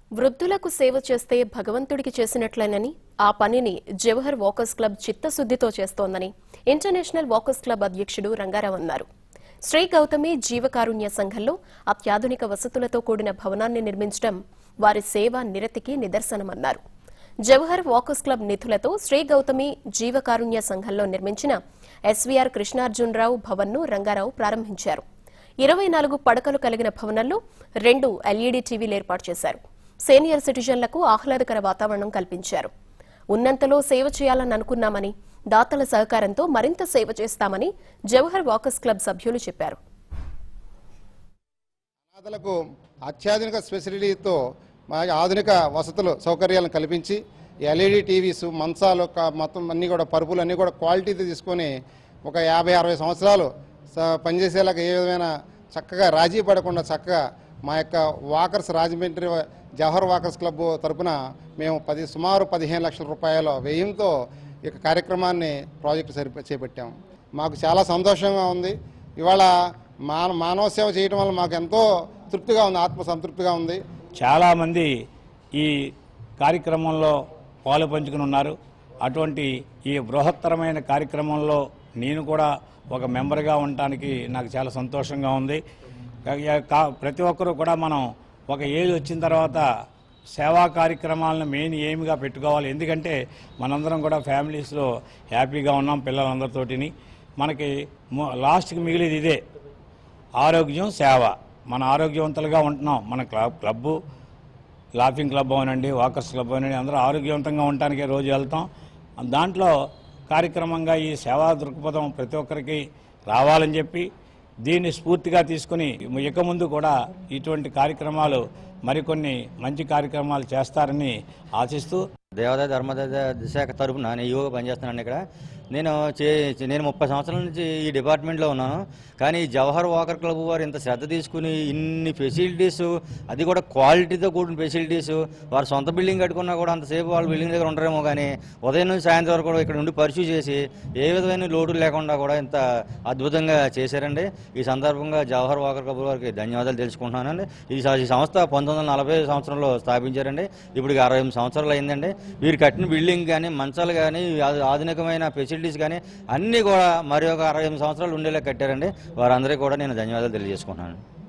వృద్ధులకు సేవ చేస్తే భగవంతుడికి చేసినట్లేనని ఆ పనిని జవహర్ వాకర్స్ క్లబ్ చిత్తశుద్దితో చేస్తోందని ఇంటర్నేషనల్ వాకర్స్ క్లబ్ అధ్యక్షుడు రంగారావు అన్నారు శ్రీ గౌతమి జీవకారుణ్య సంఘంలో అత్యాధునిక వసతులతో కూడిన భవనాన్ని నిర్మించడం వారి సేవ నిరతికి నిదర్శనమన్నారు జవహర్ వాకర్స్ క్లబ్ నిధులతో శ్రీ గౌతమి జీవకారుణ్య సంఘంలో నిర్మించిన ఎస్వీఆర్ కృష్ణార్జునరావు భవన్ను రంగారావు ప్రారంభించారు ఇరవై నాలుగు పడకలు కలిగిన భవనంలో రెండు ఎల్ఈడీ టీవీలు ఏర్పాటు చేశారు సీనియర్ సిటిజన్లకు ఆహ్లాదకర వాతావరణం కల్పించారు ఉన్నంతలో సేవ చేయాలని అనుకున్నామని దాతల సహకారంతో మరింత సేవ చేస్తామని జవహర్ వాకర్స్ క్లబ్ సభ్యులు చెప్పారు అనాథలకు అత్యాధునిక స్పెసిలిటీతో మా ఆధునిక వసతులు సౌకర్యాలను కల్పించి ఎల్ఈడి టీవీస్ మంచాలు క- మొత్తం అన్నీ కూడా పరుపులు అన్నీ కూడా క్వాలిటీతో తీసుకొని ఒక యాభై అరవై సంవత్సరాలు స- పనిచేసేలాగా ఏ విధమైన చక్కగా రాజీ పడకుండా చక్కగా మా యొక్క walkers Rajahmundry Jawahar walkers club తరపున మేము పది సుమారు పదిహేను లక్షల రూపాయల వ్యయంతో ఈ యొక్క కార్యక్రమాన్ని ప్రాజెక్టు సరిప చేపట్టాము మాకు చాలా సంతోషంగా ఉంది ఇవాళ మాన మానవ సేవ చేయడం వల్ల మాకు ఎంతో తృప్తిగా ఉంది ఆత్మ సంతృప్తిగా ఉంది చాలామంది ఈ కార్యక్రమంలో పాలు పంచుకుని ఉన్నారు అటువంటి ఈ బృహత్తరమైన కార్యక్రమంలో నేను కూడా ఒక మెంబర్గా ఉండటానికి నాకు చాలా సంతోషంగా ఉంది కా- కా- ప్రతి ఒక్కరూ కూడా మనం ఒక ఏజ్ వచ్చిన తర్వాత సేవా కార్యక్రమాలను మెయిన్ ఏమిగా పెట్టుకోవాలి ఎందుకంటే మనందరం కూడా ఫ్యామిలీస్లో హ్యాపీగా ఉన్నాం పిల్లలందరితోటిని మనకి ము- లాస్ట్కి మిగిలేది ఇదే ఆరోగ్యం సేవ మన ఆరోగ్యవంతులుగా ఉంటున్నాం మన క్లబ్ క్లబ్బు లాఫింగ్ క్లబ్ అవనండి వాకర్స్ క్లబ్ అవనండి అందరూ ఆరోగ్యవంతంగా ఉండటానికే రోజు వెళ్తాం దాంట్లో కార్యక్రమంగా ఈ సేవా దృక్పథం ప్రతి ఒక్కరికి రావాలని చెప్పి దీన్ని స్ఫూర్తిగా తీసుకుని ఇక ముందు కూడా ఇటువంటి కార్యక్రమాలు మరికొన్ని మంచి కార్యక్రమాలు చేస్తారని ఆశిస్తూ దేవాదాయ ధర్మదాయ శాఖ తరపున నేను ఈవోగా పనిచేస్తున్నాను ఇక్కడ నేను చే నేను ముప్పై సంవత్సరాల నుంచి ఈ డిపార్ట్మెంట్లో ఉన్నాను కానీ ఈ జవహర్ వాకర్ క్లబ్ వారు ఇంత శ్రద్ధ తీసుకుని ఇన్ని ఫెసిలిటీస్ అది కూడా క్వాలిటీతో కూడిన ఫెసిలిటీస్ వారు సొంత బిల్డింగ్ కట్టుకున్నా కూడా అంతసేపు వాళ్ళు బిల్డింగ్ దగ్గర ఉండరేమో కానీ ఉదయం నుంచి సాయంత్రం వరకు కూడా ఇక్కడ ఉండి పరిశీలి చేసి ఏ విధమైన లోటు లేకుండా కూడా ఇంత అద్భుతంగా చేశారండి ఈ సందర్భంగా జవహర్ వాకర్ క్లబ్ వారికి ధన్యవాదాలు తెలుసుకుంటున్నానండి ఈ స- ఈ సంస్థ పంతొమ్మిది వందల నలభై సంవత్సరంలో స్థాపించారండి ఇప్పుడు అరవై ఎనిమిది సంవత్సరాలు అయిందండి వీరు కట్టిన బిల్డింగ్ కానీ మంచాలు కానీ ఆ- ఆధునికమైన ఫెసిలిటీస్ కానీ అన్నీ కూడా మరి ఒక అరవై ఎనిమిది సంవత్సరాలు ఉండేలా కట్టారండి వారందరికీ కూడా నేను ధన్యవాదాలు తెలియజేసుకుంటున్నాను